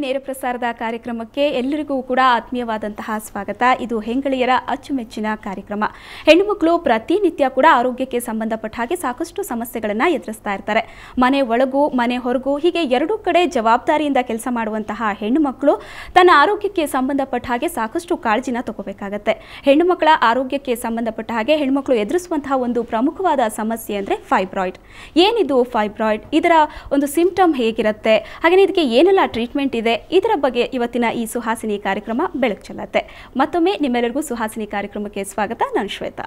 ನೇರ ಪ್ರಸಾರದ ಕಾರ್ಯಕ್ರಮಕ್ಕೆ ಎಲ್ಲರಿಗೂ ಕೂಡ ಆತ್ಮೀಯವಾದಂತಹ ಸ್ವಾಗತ ಇದು ಹೆಂಗಳಿಯರ ಅಚ್ಚುಮೆಚ್ಚಿನ ಕಾರ್ಯಕ್ರಮ ಹೆಣ್ಣು ಮಕ್ಕಳು ಪ್ರತಿನಿತ್ಯ ಕೂಡ ಆರೋಗ್ಯಕ್ಕೆ ಸಂಬಂಧಪಟ್ಟ ಹಾಗೆ ಸಾಕಷ್ಟು ಸಮಸ್ಯೆಗಳನ್ನು ಎದುರಿಸ್ತಾ ಇರ್ತಾರೆ ಮನೆ ಒಳಗೂ ಮನೆ ಹೊರಗೂ ಹೀಗೆ ಎರಡೂ ಕಡೆ ಜವಾಬ್ದಾರಿಯಿಂದ ಕೆಲಸ ಮಾಡುವಂತಹ ಹೆಣ್ಣು ಮಕ್ಕಳು ತನ್ನ ಆರೋಗ್ಯಕ್ಕೆ ಸಂಬಂಧಪಟ್ಟ ಹಾಗೆ ಸಾಕಷ್ಟು ಕಾಳಜಿನ ತಗೋಬೇಕಾಗತ್ತೆ ಹೆಣ್ಣು ಮಕ್ಕಳ ಆರೋಗ್ಯಕ್ಕೆ ಸಂಬಂಧಪಟ್ಟ ಹಾಗೆ ಹೆಣ್ಮಕ್ಳು ಎದುರಿಸುವಂತಹ ಒಂದು ಪ್ರಮುಖವಾದ ಸಮಸ್ಯೆ ಅಂದರೆ ಫೈಬ್ರಾಯ್ಡ್ ಏನಿದು ಫೈಬ್ರಾಯ್ಡ್ ಇದರ ಒಂದು ಸಿಂಪ್ಟಮ್ ಹೇಗಿರುತ್ತೆ ಹಾಗೆಯೇ ಇದಕ್ಕೆ ಏನೆಲ್ಲ ಟ್ರೀಟ್ಮೆಂಟ್ ಇದೆ ಇದರ ಬಗ್ಗೆ ಇವತ್ತಿನ ಈ ಸುಹಾಸಿನಿ ಕಾರ್ಯಕ್ರಮ ಬೆಳಕು ಚೆಲ್ಲತ್ತೆ ಮತ್ತೊಮ್ಮೆ ನಿಮ್ಮೆಲ್ಲರಿಗೂ ಸುಹಾಸಿನಿ ಕಾರ್ಯಕ್ರಮಕ್ಕೆ ಸ್ವಾಗತ ನಾನು ಶ್ವೇತಾ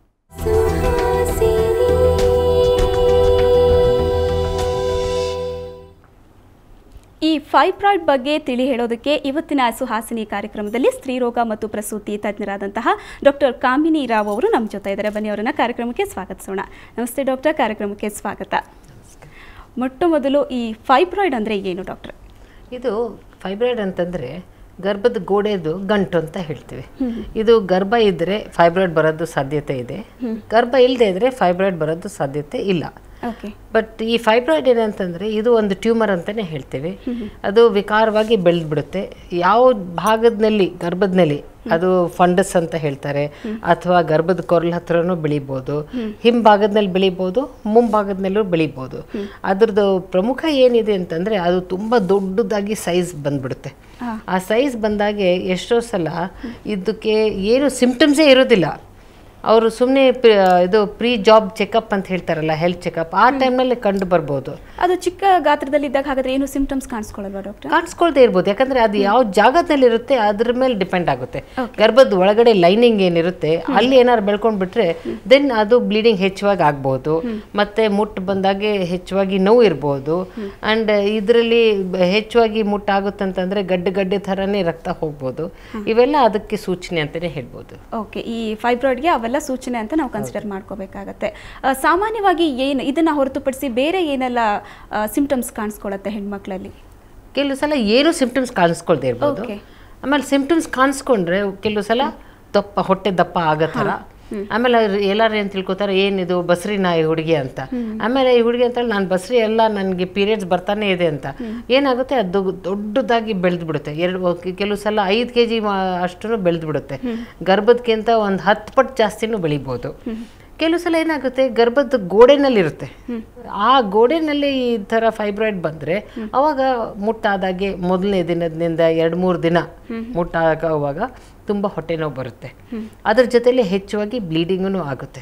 ಈ ಫೈಬ್ರಾಯ್ಡ್ ಬಗ್ಗೆ ತಿಳಿ ಹೇಳೋದಕ್ಕೆ ಇವತ್ತಿನ ಸುಹಾಸಿನಿ ಕಾರ್ಯಕ್ರಮದಲ್ಲಿ ಸ್ತ್ರೀರೋಗ ಮತ್ತು ಪ್ರಸೂತಿ ತಜ್ಞರಾದಂತಹ ಡಾಕ್ಟರ್ ಕಾಮಿನಿ ರಾವ್ ಅವರು ನಮ್ಮ ಜೊತೆ ಇದ್ದಾರೆ ಬನ್ನಿ ಅವರನ್ನ ಕಾರ್ಯಕ್ರಮಕ್ಕೆ ಸ್ವಾಗತಿಸೋಣ ನಮಸ್ತೆ ಡಾಕ್ಟರ್ ಕಾರ್ಯಕ್ರಮಕ್ಕೆ ಸ್ವಾಗತ ಮೊಟ್ಟ ಮೊದಲು ಈ ಫೈಬ್ರಾಯ್ಡ್ ಅಂದರೆ ಏನು ಡಾಕ್ಟರ್ ಇದು ಫೈಬ್ರಾಯ್ಡ್ ಅಂತಂದರೆ ಗರ್ಭದ ಗೋಡೆದು ಗಂಟು ಅಂತ ಹೇಳ್ತೀವಿ ಇದು ಗರ್ಭ ಇದ್ದರೆ ಫೈಬ್ರಾಯ್ಡ್ ಬರೋದು ಸಾಧ್ಯತೆ ಇದೆ ಗರ್ಭ ಇಲ್ಲದೆ ಇದ್ದರೆ ಫೈಬ್ರಾಯ್ಡ್ ಬರೋದು ಸಾಧ್ಯತೆ ಇಲ್ಲ ಓಕೆ ಬಟ್ ಈ ಫೈಬ್ರಾಯ್ಡ್ ಏನಂತಂದರೆ ಇದು ಒಂದು ಟ್ಯೂಮರ್ ಅಂತಲೇ ಹೇಳ್ತೇವೆ ಅದು ವಿಕಾರವಾಗಿ ಬೆಳೆದು ಬಿಡುತ್ತೆ ಯಾವ ಭಾಗದಲ್ಲಿ ಗರ್ಭದಲ್ಲಿ ಅದು ಫಂಡಸ್ ಅಂತ ಹೇಳ್ತಾರೆ ಅಥವಾ ಗರ್ಭದ ಕೊರಲ್ ಹತ್ರನೂ ಬೆಳಿಬೋದು ಹಿಂಭಾಗದಲ್ಲಿ ಬೆಳಿಬೋದು ಮುಂಭಾಗದಲ್ಲೂ ಬೆಳಿಬೋದು ಅದ್ರದ್ದು ಪ್ರಮುಖ ಏನಿದೆ ಅಂತಂದರೆ ಅದು ತುಂಬ ದೊಡ್ಡದಾಗಿ ಸೈಜ್ ಬಂದ್ಬಿಡುತ್ತೆ ಆ ಸೈಜ್ ಬಂದಾಗೆ ಎಷ್ಟೋ ಸಲ ಇದಕ್ಕೆ ಏನು ಸಿಂಪ್ಟಮ್ಸೇ ಇರೋದಿಲ್ಲ ಅವರು ಸುಮ್ಮನೆ ಇದು ಪ್ರೀ ಜಾಬ್ ಚೆಕಪ್ ಅಂತ ಹೇಳ್ತಾರಲ್ಲ ಹೆಲ್ತ್ ಚೆಕಪ್ ಆ ಟೈಮ್ನಲ್ಲಿ ಕಂಡು ಬರ್ಬೋದು ಅದು ಚಿಕ್ಕ ಗಾತ್ರದಲ್ಲಿದ್ದಾಗ ಹಾಗಾದ್ರೆ ಏನು ಸಿಂಪ್ಟಮ್ಸ್ ಕಾಣಿಸ್ಕೊಳ್ಳಲ್ವಾ ಡಾಕ್ಟರ್ ಕಾಣಿಸ್ಕೊಳ್ದೇ ಇರ್ಬೋದು ಯಾಕಂದ್ರೆ ಅದು ಯಾವ ಜಾಗದಲ್ಲಿ ಇರುತ್ತೆ ಅದ್ರ ಮೇಲೆ ಡಿಪೆಂಡ್ ಆಗುತ್ತೆ ಗರ್ಭದ ಒಳಗಡೆ ಲೈನಿಂಗ್ ಏನಿರುತ್ತೆ ಅಲ್ಲಿ ಏನಾದ್ರು ಬೆಳ್ಕೊಂಡ್ ಬಿಟ್ರೆ ದೆನ್ ಅದು ಬ್ಲೀಡಿಂಗ್ ಹೆಚ್ಚುವಾಗಿ ಆಗ್ಬೋದು ಮತ್ತೆ ಮುಟ್ಟು ಬಂದಾಗೆ ಹೆಚ್ಚುವಾಗಿ ನೋವು ಇರ್ಬೋದು ಅಂಡ್ ಇದರಲ್ಲಿ ಹೆಚ್ಚುವಾಗಿ ಮುಟ್ಟಾಗುತ್ತಂತಂದ್ರೆ ಗಡ್ಡೆ ಗಡ್ಡೆ ಥರನೇ ರಕ್ತ ಹೋಗ್ಬೋದು ಇವೆಲ್ಲ ಅದಕ್ಕೆ ಸೂಚನೆ ಅಂತಾನೆ ಹೇಳ್ಬೋದು ಓಕೆ ಈ ಫೈಬ್ರಾಯ್ಡ್ಗೆ ಅವೆಲ್ಲ ಸೂಚನೆ ಅಂತ ನಾವು ಕನ್ಸಿಡರ್ ಮಾಡ್ಕೋಬೇಕಾಗತ್ತೆ ಆ, ಸಾಮಾನ್ಯವಾಗಿ ಏನು ಇದನ್ನ ಹೊರತುಪಡಿಸಿ ಬೇರೆ ಏನೆಲ್ಲ ಸಿಂಪ್ಟಮ್ಸ್ ಕಾಣಿಸ್ಕೊಳ್ಳುತ್ತೆ ಹೆಣ್ಮಕ್ಳಲ್ಲಿ ಕೆಲವು ಸಲ ಏನು ಸಿಂಪ್ಟಮ್ಸ್ ಕಾಣಿಸ್ಕೊಳ್ದೇ ಇರ್ಬೋದು Okay. ಆಮೇಲೆ ಸಿಂಪ್ಟಮ್ಸ್ ಕಾಣಿಸ್ಕೊಂಡ್ರೆ ಕೆಲವು ಸಲ ದಪ್ಪ ಹೊಟ್ಟೆ ದಪ್ಪ ಆಗೋ ಥರ ಆಮೇಲೆ ಅವ್ರು ಎಲ್ಲಾರು ಏನು ತಿಳ್ಕೊತಾರೆ ಏನಿದು ಬಸ್ರಿ ನಾಯಿ ಹುಡುಗಿ ಅಂತ ಆಮೇಲೆ ಈ ಹುಡುಗಿ ಅಂತ ನಾನು ಬಸ್ರಿ ಎಲ್ಲ ನನಗೆ ಪೀರಿಯಡ್ಸ್ ಬರ್ತಾನೆ ಇದೆ ಅಂತ ಏನಾಗುತ್ತೆ ಅದು ದೊಡ್ಡದಾಗಿ ಬೆಳೆದು ಬಿಡುತ್ತೆ ಎರಡು ಕೆಲವು ಸಲ ಐದು ಕೆ ಜಿ ಅಷ್ಟು ಬೆಳೆದು ಬಿಡುತ್ತೆ ಗರ್ಭದಕ್ಕಿಂತ ಒಂದು ಹತ್ತು ಪಟ್ಟು ಜಾಸ್ತಿನೂ ಬೆಳಿಬೋದು ಕೆಲವು ಸಲ ಏನಾಗುತ್ತೆ ಗರ್ಭದ ಗೋಡೆನಲ್ಲಿರುತ್ತೆ ಆ ಗೋಡೆನಲ್ಲಿ ಈ ಥರ ಫೈಬ್ರಾಯ್ಡ್ ಬಂದರೆ ಅವಾಗ ಮುಟ್ಟಾದಾಗೆ ಮೊದಲನೇ ದಿನದಿಂದ ಎರಡು ಮೂರು ದಿನ ಮುಟ್ಟಾಗುವಾಗ ತುಂಬ ಹೊಟ್ಟೆ ನೋವು ಬರುತ್ತೆ ಅದ್ರ ಜೊತೆಲಿ ಹೆಚ್ಚುವಾಗಿ ಬ್ಲೀಡಿಂಗೂ ಆಗುತ್ತೆ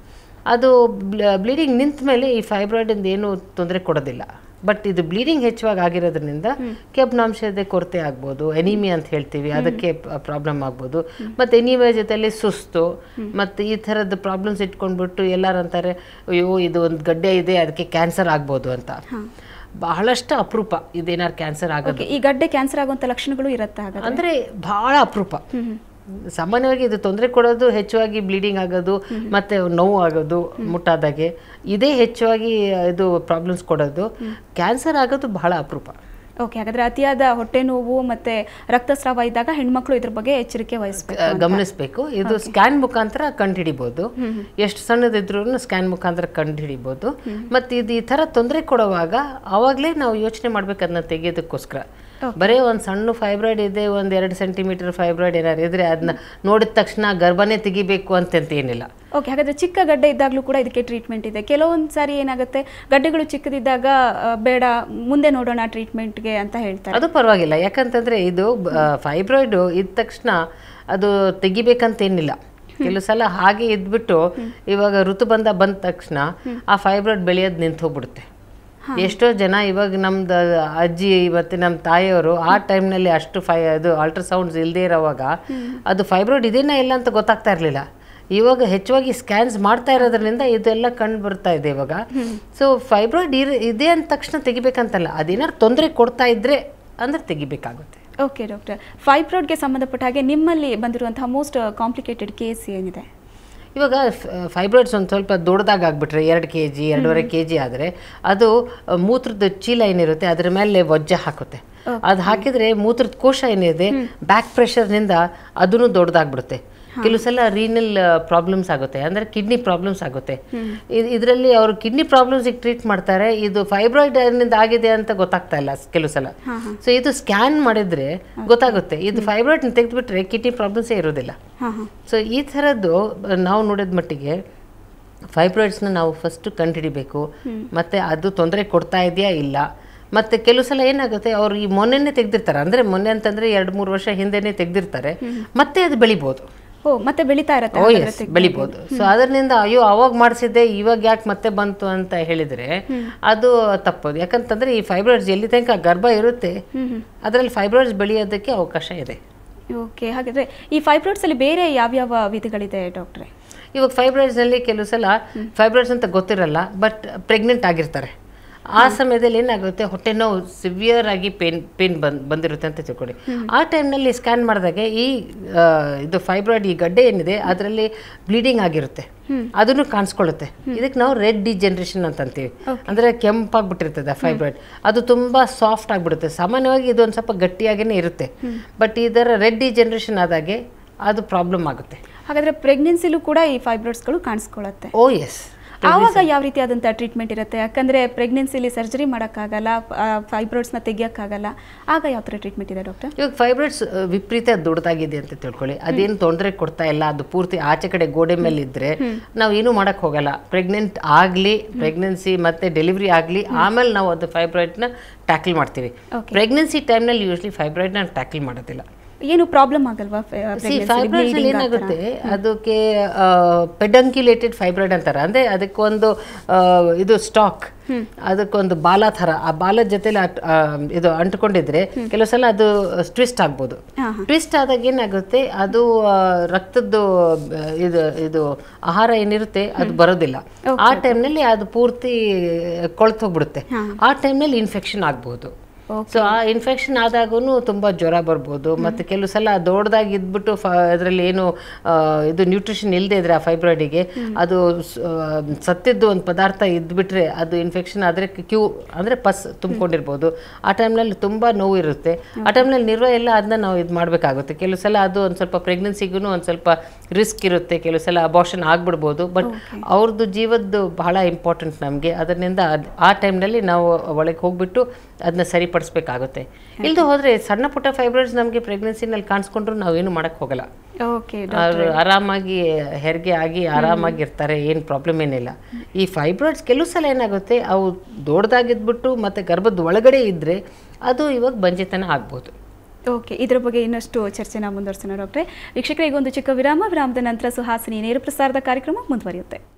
ಅದು ಬ್ಲೀಡಿಂಗ್ ನಿಂತ ಮೇಲೆ ಈ ಫೈಬ್ರಾಯ್ಡಿಂದ ಏನು ತೊಂದರೆ ಕೊಡೋದಿಲ್ಲ ಬಟ್ ಇದು ಬ್ಲೀಡಿಂಗ್ ಹೆಚ್ಚುವಾಗಿ ಆಗಿರೋದ್ರಿಂದ ಕೆಬ್ನಾಂಶದ ಕೊರತೆ ಆಗ್ಬೋದು ಎನಿಮಿಯಾ ಅಂತ ಹೇಳ್ತೀವಿ ಅದಕ್ಕೆ ಪ್ರಾಬ್ಲಮ್ ಆಗ್ಬೋದು ಮತ್ತು ಎನಿಮಿಯಾ ಜೊತೆಲಿ ಸುಸ್ತು ಮತ್ತು ಈ ಥರದ ಪ್ರಾಬ್ಲಮ್ಸ್ ಇಟ್ಕೊಂಡ್ಬಿಟ್ಟು ಎಲ್ಲರೂ ಅಂತಾರೆ ಅಯ್ಯೋ ಇದು ಒಂದು ಗಡ್ಡೆ ಇದೆ ಅದಕ್ಕೆ ಕ್ಯಾನ್ಸರ್ ಆಗ್ಬೋದು ಅಂತ ಬಹಳಷ್ಟು ಅಪರೂಪ ಇದೇನಾರು ಕ್ಯಾನ್ಸರ್ ಆಗೋದು ಓಕೆ ಈ ಗಡ್ಡೆ ಕ್ಯಾನ್ಸರ್ ಆಗುವಂಥ ಲಕ್ಷಣಗಳು ಇರುತ್ತೆ ಹಾಗಾದ್ರೆ ಅಂದರೆ ಬಹಳ ಅಪರೂಪ ಸಾಮಾನ್ಯವಾಗಿ ಇದು ತೊಂದರೆ ಕೊಡೋದು ಹೆಚ್ಚುವಾಗಿ ಬ್ಲೀಡಿಂಗ್ ಆಗೋದು ಮತ್ತೆ ನೋವು ಆಗೋದು ಮುಟ್ಟಾದಾಗೆ ಇದೇ ಹೆಚ್ಚುವಾಗಿ ಇದು ಪ್ರಾಬ್ಲಮ್ಸ್ ಕೊಡೋದು ಕ್ಯಾನ್ಸರ್ ಆಗೋದು ಬಹಳ ಅಪರೂಪ ಓಕೆ ಹಾಗಾದ್ರೆ ಅತಿಯಾದ ಹೊಟ್ಟೆ ನೋವು ಮತ್ತೆ ರಕ್ತಸ್ರಾವ ಇದ್ದಾಗ ಹೆಣ್ಮಕ್ಳು ಇದ್ರ ಬಗ್ಗೆ ಎಚ್ಚರಿಕೆ ವಹಿಸ್ಬೇಕು ಗಮನಿಸಬೇಕು ಇದು ಸ್ಕ್ಯಾನ್ ಮುಖಾಂತರ ಕಂಡುಹಿಡಿಬೋದು ಎಷ್ಟು ಸಣ್ಣದಿದ್ರು ಸ್ಕ್ಯಾನ್ ಮುಖಾಂತರ ಕಂಡುಹಿಡಿಬೋದು ಮತ್ತು ಇದು ಈ ಥರ ತೊಂದರೆ ಕೊಡುವಾಗ ಆವಾಗಲೇ ನಾವು ಯೋಚನೆ ಮಾಡ್ಬೇಕು ಅದನ್ನ ತೆಗೆಯೋದಕ್ಕೋಸ್ಕರ ಬರೀ ಒಂದು ಸಣ್ಣ ಫೈಬ್ರಾಯ್ಡ್ ಇದೆ ಒಂದು ಎರಡು ಸೆಂಟಿಮೀಟರ್ ಫೈಬ್ರಾಯ್ಡ್ ಏನಾದ್ರು ಇದ್ರೆ ಅದನ್ನ ನೋಡಿದ ತಕ್ಷಣ ಗರ್ಭನೇ ತೆಗಿಬೇಕು ಅಂತಂತ ಏನಿಲ್ಲ ಓಕೆ ಹಾಗಾದ್ರೆ ಚಿಕ್ಕ ಗಡ್ಡೆ ಇದ್ದಾಗಲೂ ಕೂಡ ಇದಕ್ಕೆ ಟ್ರೀಟ್ಮೆಂಟ್ ಇದೆ ಕೆಲವೊಂದು ಸಾರಿ ಏನಾಗುತ್ತೆ ಗಡ್ಡೆಗಳು ಚಿಕ್ಕದಿದ್ದಾಗ ಆ, ಬೇಡ ಮುಂದೆ ನೋಡೋಣ ಟ್ರೀಟ್ಮೆಂಟ್ಗೆ ಅಂತ ಹೇಳ್ತಾರೆ ಅದು ಪರವಾಗಿಲ್ಲ ಯಾಕಂತಂದ್ರೆ ಇದು ಫೈಬ್ರಾಯ್ಡ್ ಇದ್ದ ತಕ್ಷಣ ಅದು ತೆಗಿಬೇಕಂತೇನಿಲ್ಲ ಕೆಲವು ಸಲ ಹಾಗೆ ಇದ್ಬಿಟ್ಟು ಇವಾಗ ಋತುಬಂಧ ಬಂದ ತಕ್ಷಣ ಆ ಫೈಬ್ರಾಯ್ಡ್ ಬೆಳೆಯೋದು ನಿಂತು ಹೋಗ್ಬಿಡುತ್ತೆ ಎಷ್ಟೋ ಜನ ಇವಾಗ ನಮ್ದು ಅಜ್ಜಿ ಮತ್ತೆ ನಮ್ಮ ತಾಯಿಯವರು ಆ ಟೈಮ್ನಲ್ಲಿ ಅಷ್ಟು ಫೈ ಅದು ಅಲ್ಟ್ರಾಸೌಂಡ್ಸ್ ಇಲ್ಲದೆ ಇರೋವಾಗ ಅದು ಫೈಬ್ರಾಯ್ಡ್ ಇದೇನಾ ಇಲ್ಲ ಅಂತ ಗೊತ್ತಾಗ್ತಾ ಇರಲಿಲ್ಲ ಇವಾಗ ಹೆಚ್ಚುವಾಗಿ ಸ್ಕ್ಯಾನ್ಸ್ ಮಾಡ್ತಾ ಇರೋದ್ರಿಂದ ಇದೆಲ್ಲ ಕಂಡು ಬರ್ತಾ ಇದೆ ಇವಾಗ ಸೊ ಫೈಬ್ರಾಯ್ಡ್ ಇರ್ ಇದೆ ಅಂದ ತಕ್ಷಣ ತೆಗಿಬೇಕಂತಲ್ಲ ಅದೇನಾದ್ರು ತೊಂದರೆ ಕೊಡ್ತಾ ಇದ್ರೆ ಅಂದ್ರೆ ತೆಗಿಬೇಕಾಗುತ್ತೆ ಓಕೆ ಡಾಕ್ಟರ್ ಫೈಬ್ರಾಯ್ಡ್ಗೆ ಸಂಬಂಧಪಟ್ಟ ಹಾಗೆ ನಿಮ್ಮಲ್ಲಿ ಬಂದಿರುವಂತಹ ಮೋಸ್ಟ್ ಕಾಂಪ್ಲಿಕೇಟೆಡ್ ಕೇಸ್ ಏನಿದೆ ಇವಾಗ ಫೈಬ್ರಾಯ್ಡ್ಸ್ ಒಂದು ಸ್ವಲ್ಪ ದೊಡ್ಡದಾಗಿ ಆಗ್ಬಿಟ್ರೆ ಎರಡು ಕೆ ಜಿ ಎರಡೂವರೆ ಕೆ ಜಿ ಆದರೆ ಅದು ಆ, ಮೂತ್ರದ ಚೀಲ ಏನಿರುತ್ತೆ ಅದ್ರ ಮೇಲೆ ವಜ್ಜೆ ಹಾಕುತ್ತೆ ಅದು ಹಾಕಿದ್ರೆ ಮೂತ್ರದ ಕೋಶ ಏನಿದೆ ಬ್ಯಾಕ್ ಪ್ರೆಷರ್ನಿಂದ ಅದನ್ನು ದೊಡ್ಡದಾಗ್ಬಿಡುತ್ತೆ ಕೆಲವು ಸಲ ರೀನಲ್ ಪ್ರಾಬ್ಲಮ್ಸ್ ಆಗುತ್ತೆ ಅಂದ್ರೆ ಕಿಡ್ನಿ ಪ್ರಾಬ್ಲಮ್ಸ್ ಆಗುತ್ತೆ ಇದರಲ್ಲಿ ಅವರು ಕಿಡ್ನಿ ಪ್ರಾಬ್ಲಮ್ಸಿಗೆ ಟ್ರೀಟ್ ಮಾಡ್ತಾರೆ ಇದು ಫೈಬ್ರಾಯ್ಡ್ ನಿಂದ ಆಗಿದೆ ಅಂತ ಗೊತ್ತಾಗ್ತಾ ಇಲ್ಲ ಕೆಲವು ಸಲ ಸೊ ಇದು ಸ್ಕ್ಯಾನ್ ಮಾಡಿದ್ರೆ ಗೊತ್ತಾಗುತ್ತೆ ಇದು ಫೈಬ್ರಾಯ್ಡ್ ತೆಗೆದುಬಿಟ್ರೆ ಕಿಡ್ನಿ ಪ್ರಾಬ್ಲಮ್ಸೇ ಇರೋದಿಲ್ಲ ಹಾಂ ಹಾಂ ಸೊ ಈ ಥರದ್ದು ನಾವು ನೋಡಿದ ಮಟ್ಟಿಗೆ ಫೈಬ್ರಾಯ್ಡ್ಸ್ನ ನಾವು ಫಸ್ಟ್ ಕಂಡುಹಿಡಿಬೇಕು ಮತ್ತು ಅದು ತೊಂದರೆ ಕೊಡ್ತಾ ಇದೆಯಾ ಇಲ್ಲ ಮತ್ತು ಕೆಲವು ಸಲ ಏನಾಗುತ್ತೆ ಅವರು ಈ ಮೊನ್ನೆನೇ ತೆಗೆದಿರ್ತಾರೆ ಅಂದರೆ ಮೊನ್ನೆ ಅಂತಂದರೆ ಎರಡು ಮೂರು ವರ್ಷ ಹಿಂದೆನೇ ತೆಗೆದಿರ್ತಾರೆ ಮತ್ತೆ ಅದು ಬೆಳಿಬೋದು ಓ ಮತ್ತೆ ಬೆಳೀತಾ ಇರತ್ತೆ ಓ ಹಾಗಾದ್ರೆ ಎಸ್ ತೆಗ್ದು. ಬೆಳಿಬೋದು ಸೊ ಅದರಿಂದ ಅಯ್ಯೋ ಅವಾಗ ಮಾಡಿಸಿದ್ದೆ ಇವಾಗ ಯಾಕೆ ಮತ್ತೆ ಬಂತು ಅಂತ ಹೇಳಿದರೆ ಅದು ತಪ್ಪೋದು ಯಾಕಂತಂದರೆ ಈ ಫೈಬ್ರಾಯ್ಡ್ಸ್ ಎಲ್ಲಿ ತನಕ ಗರ್ಭ ಇರುತ್ತೆ ಹ್ಮ್ ಹ್ಮ್ ಅದರಲ್ಲಿ ಫೈಬ್ರಾಯ್ಡ್ಸ್ ಬೆಳೆಯೋದಕ್ಕೆ ಅವಕಾಶ ಇದೆ ಓಕೆ ಹಾಗಾದ್ರೆ ಈ ಫೈಬ್ರಾಯ್ಡ್ಸ್ ಅಲ್ಲಿ ಬೇರೆ ಯಾವ್ಯಾವ ವಿಧಗಳಿದೆ ಡಾಕ್ಟ್ರೆ ಇವಾಗ ಫೈಬ್ರಾಯ್ಡ್ಸ್ನಲ್ಲಿ ಕೆಲವು ಸಲ ಫೈಬ್ರಾಯ್ಡ್ಸ್ ಅಂತ ಗೊತ್ತಿರಲ್ಲ ಬಟ್ ಪ್ರೆಗ್ನೆಂಟ್ ಆಗಿರ್ತಾರೆ ಆ ಸಮಯದಲ್ಲಿ ಏನಾಗುತ್ತೆ ಹೊಟ್ಟೆ ನೋವು ಸಿವಿಯರ್ ಆಗಿ ಪೇನ್ ಪೇನ್ ಬಂದ್ ಬಂದಿರುತ್ತೆ ಅಂತ ತಿಳ್ಕೊಳ್ಳಿ ಆ ಟೈಮ್ನಲ್ಲಿ ಸ್ಕ್ಯಾನ್ ಮಾಡಿದಾಗ ಈ ಆ, ಇದು ಫೈಬ್ರಾಯ್ಡ್ ಈ ಗಡ್ಡೆ ಏನಿದೆ ಅದರಲ್ಲಿ ಬ್ಲೀಡಿಂಗ್ ಆಗಿರುತ್ತೆ ಅದನ್ನು ಕಾಣಿಸ್ಕೊಳ್ಳುತ್ತೆ ಇದಕ್ಕೆ ನಾವು ರೆಡ್ ಡಿಜೆನ್ರೇಷನ್ ಅಂತ ಅಂತೀವಿ ಅಂದ್ರೆ ಕೆಂಪಾಗ್ಬಿಟ್ಟಿರ್ತದೆ ಫೈಬ್ರಾಯ್ಡ್ ಅದು ತುಂಬಾ ಸಾಫ್ಟ್ ಆಗಿಬಿಡುತ್ತೆ ಸಾಮಾನ್ಯವಾಗಿ ಇದು ಒಂದು ಸ್ವಲ್ಪ ಗಟ್ಟಿಯಾಗೇ ಇರುತ್ತೆ ಬಟ್ ಇದರ ರೆಡ್ ಡಿಜೆನ್ರೇಷನ್ ಆದಾಗೆ ಅದು ಪ್ರಾಬ್ಲಮ್ ಆಗುತ್ತೆ ಹಾಗಾದ್ರೆ ಪ್ರೆಗ್ನೆನ್ಸಿಲೂ ಕೂಡ ಈ ಫೈಬ್ರಾಯ್ಡ್ಸ್ಗಳು ಕಾಣಿಸ್ಕೊಳ್ಳುತ್ತೆ ಓ ಎಸ್ ಆವಾಗ ಯಾವ ರೀತಿಯಾದಂಥ ಟ್ರೀಟ್ಮೆಂಟ್ ಇರುತ್ತೆ ಯಾಕಂದ್ರೆ ಪ್ರೆಗ್ನೆನ್ಸಿಲಿ ಸರ್ಜರಿ ಮಾಡೋಕ್ಕಾಗಲ್ಲ ಫೈಬ್ರಾಯ್ಡ್ಸ್ನ ತೆಗಿಯೋಕ್ಕಾಗಲ್ಲ ಆಗ ಯಾವ ಥರ ಟ್ರೀಟ್ಮೆಂಟ್ ಇದೆ ಡಾಕ್ಟರ್ ಇವಾಗ ಫೈಬ್ರಾಯ್ಡ್ಸ್ ವಿಪರೀತ ದೊಡ್ಡದಾಗಿದೆ ಅಂತ ತಿಳ್ಕೊಳ್ಳಿ ಅದೇನು ತೊಂದರೆ ಕೊಡ್ತಾ ಇಲ್ಲ ಅದು ಪೂರ್ತಿ ಆಚೆ ಕಡೆ ಗೋಡೆ ಮೇಲೆ ಇದ್ರೆ ನಾವು ಏನು ಮಾಡಕ್ ಹೋಗಲ್ಲ ಪ್ರೆಗ್ನೆಂಟ್ ಆಗಲಿ ಪ್ರೆಗ್ನೆನ್ಸಿ ಮತ್ತೆ ಡೆಲಿವರಿ ಆಗಲಿ ಆಮೇಲೆ ನಾವು ಅದು ಫೈಬ್ರಾಯ್ಡ್ನ ಟ್ಯಾಕಲ್ ಮಾಡ್ತೀವಿ Okay. ಪ್ರೆಗ್ನೆನ್ಸಿ ಟೈಮ್ನಲ್ಲಿ ಯೂಶ್ಲಿ ಫೈಬ್ರಾಯ್ಡ್ನ ಟ್ಯಾಕಲ್ ಮಾಡೋದಿಲ್ಲ ಏನು ಪ್ರಾಬ್ಲಮ್ ಆಗಲ್ವಾ ಸಿ ಫೈಬ್ರಾಯ್ಡ್ಸ್ ಏನಾಗುತ್ತೆ ಅದಕ್ಕೆ ಪೆಡಂಕ್ಯುಲೇಟೆಡ್ ಫೈಬ್ರಾಯ್ಡ್ ಅಂತಾರೆ ಅಂದ್ರೆ ಅದಕ್ಕೊಂದು ಆ, ಇದು ಸ್ಟಾಕ್ ಅದಕ್ಕೊಂದು ಬಾಲ ಥರ ಆ ಬಾಲದ ಜೊತೆಲಿ ಅಟ್- ಆ, ಇದು ಅಂಟ್ಕೊಂಡಿದ್ರೆ ಕೆಲವು ಸಲ ಅದು ಟ್ವಿಸ್ಟ್ ಆಗ್ಬೋದು ಹಾ, ಟ್ವಿಸ್ಟ್ ಆದಾಗ ಏನಾಗುತ್ತೆ ಅದು ಆ, ರಕ್ತದ್ದು ಆ, ಇದು ಇದು ಆಹಾರ ಏನಿರುತ್ತೆ ಅದು ಬರೋದಿಲ್ಲ ಆ ಟೈಮ್ನಲ್ಲಿ ಅದು ಪೂರ್ತಿ ಕೊಳ್ತು ಹೋಗ್ಬಿಡುತ್ತೆ ಆ ಟೈಮ್ನಲ್ಲಿ ಇನ್ಫೆಕ್ಷನ್ ಆಗ್ಬೋದು ಸೊ ಆ ಇನ್ಫೆಕ್ಷನ್ ಆದಾಗೂ ತುಂಬ ಜ್ವರ ಬರ್ಬೋದು ಮತ್ತು ಕೆಲವು ಸಲ ದೊಡ್ಡದಾಗಿ ಇದ್ಬಿಟ್ಟು ಫ ಅದರಲ್ಲಿ ಏನು ಆ, ಇದು ನ್ಯೂಟ್ರಿಷನ್ ಇಲ್ಲದೆ ಇದ್ರೆ ಆ ಫೈಬ್ರಾಯ್ಡಿಗೆ ಅದು ಸ್- ಆ, ಸತ್ತಿದ್ದು ಒಂದು ಪದಾರ್ಥ ಇದ್ಬಿಟ್ರೆ ಅದು ಇನ್ಫೆಕ್ಷನ್ ಆದರೆ ಕ್ಯೂ ಅಂದರೆ ಪಸ್ ತುಂಬಿಕೊಂಡಿರ್ಬೋದು ಆ ಟೈಮ್ನಲ್ಲಿ ತುಂಬ ನೋವು ಇರುತ್ತೆ ಆ ಟೈಮ್ನಲ್ಲಿ ನಿರ್ವ ಎಲ್ಲ ಅದನ್ನ ನಾವು ಇದು ಮಾಡಬೇಕಾಗುತ್ತೆ ಕೆಲವು ಸಲ ಅದು ಒಂದು ಸ್ವಲ್ಪ ಪ್ರೆಗ್ನೆನ್ಸಿಗೂ ಒಂದು ಸ್ವಲ್ಪ ರಿಸ್ಕ್ ಇರುತ್ತೆ ಕೆಲವು ಸಲ ಅಬಾರ್ಷನ್ ಆಗ್ಬಿಡ್ಬೋದು ಬಟ್ ಅವ್ರದ್ದು ಜೀವದ್ದು ಬಹಳ ಇಂಪಾರ್ಟೆಂಟ್ ನಮಗೆ ಅದರಿಂದ ಅದ್- ಆ ಟೈಮ್ನಲ್ಲಿ ನಾವು ಒಳಗೆ ಹೋಗ್ಬಿಟ್ಟು ಅದನ್ನ ಸರಿಪಡಿಸ್ಬೇಕಾಗುತ್ತೆ ಇಲ್ಲದೆ ಹೋದರೆ ಸಣ್ಣ ಪುಟ್ಟ ಫೈಬ್ರಾಯ್ಡ್ಸ್ ನಮಗೆ ಪ್ರೆಗ್ನೆನ್ಸಿನಲ್ಲಿ ಕಾಣಿಸ್ಕೊಂಡ್ರು ನಾವೇನು ಮಾಡೋಕ್ಕೆ ಹೋಗಲ್ಲ ಓಕೆ ಅವರು ಆರಾಮಾಗಿ ಹೆರಿಗೆ ಆಗಿ ಆರಾಮಾಗಿ ಇರ್ತಾರೆ ಏನು ಪ್ರಾಬ್ಲಮ್ ಏನಿಲ್ಲ ಈ ಫೈಬ್ರಾಯ್ಡ್ಸ್ ಕೆಲವು ಸಲ ಏನಾಗುತ್ತೆ ಅವು ದೊಡ್ಡದಾಗಿದ್ಬಿಟ್ಟು ಮತ್ತು ಗರ್ಭದ ಒಳಗಡೆ ಇದ್ದರೆ ಅದು ಇವಾಗ ಬಂಜೆತನ ಆಗ್ಬೋದು ಓಕೆ ಇದರ ಬಗ್ಗೆ ಇನ್ನಷ್ಟು ಚರ್ಚೆನ ಮುಂದುವರಿಸೋಣ ಡಾಕ್ಟ್ರೆ ವೀಕ್ಷಕರಿಗೆ ಒಂದು ಚಿಕ್ಕ ವಿರಾಮ ವಿರಾಮದ ನಂತರ ಸುಹಾಸಿನಿ ನೇರ ಪ್ರಸಾರದ ಕಾರ್ಯಕ್ರಮ ಮುಂದುವರಿಯುತ್ತೆ